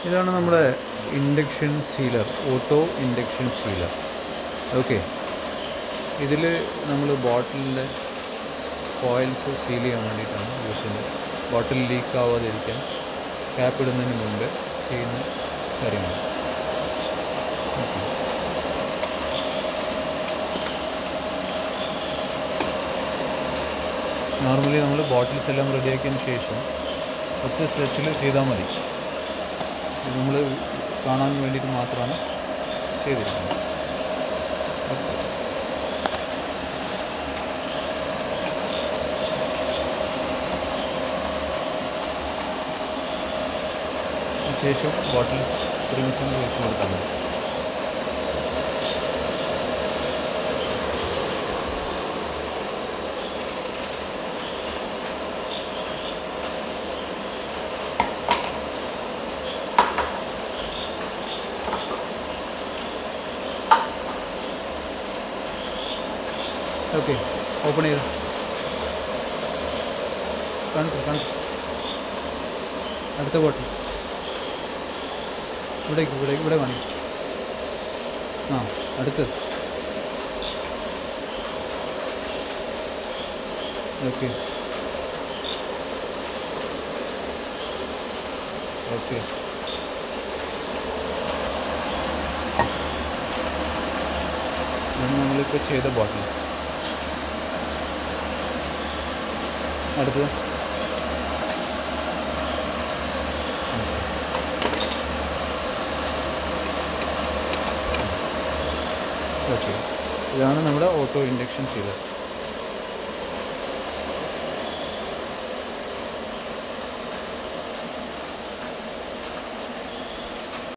ഇതാണ് നമ്മുടെ induction sealer auto induction sealer okay ഇതിൽ നമ്മൾ ബോട്ടിലിൻ്റെ കോയിൽസ് സീൽ ചെയ്യാൻ വേണ്ടിയിട്ടാണ് യൂസ് ചെയ്യുന്നത് ബോട്ടിൽ ലീക്ക് ആവാതിരിക്കാൻ ക്യാപ്പ് ഇടുന്നതിന് മുമ്പ് ചെയ്യുന്ന കാര്യമാണ് ഓക്കെ നോർമലി നമ്മൾ ബോട്ടിൽസ് എല്ലാം റെഡിയാക്കിയതിന് ശേഷം ഒറ്റ സ്ട്രെച്ചിൽ ചെയ്താൽ മതി ഇത് നമ്മൾ കാണാൻ വേണ്ടിയിട്ട് മാത്രമാണ് ചെയ്തിരിക്കുന്നത് ഓക്കെ ശേഷം ബോട്ടിൽസ് ഒരുമിച്ച് വെച്ച് കൊടുത്താൽ മതി ഓക്കെ ഓപ്പൺ ചെയ്ത് കണ്ടു കണ്ടു അടുത്ത ബോട്ടിൽ ഇവിടേക്ക് ഇവിടെ ഇവിടെ കാണിക്കും ആ അടുത്ത് ഓക്കെ ഓക്കെ ഇതാണ് നമ്മളിപ്പോൾ ചെയ്ത ബോട്ടിൽസ് അടുത്തത് ഓക്കെ ഇതാണ് നമ്മുടെ ഓട്ടോ ഇൻഡക്ഷൻ സീലർ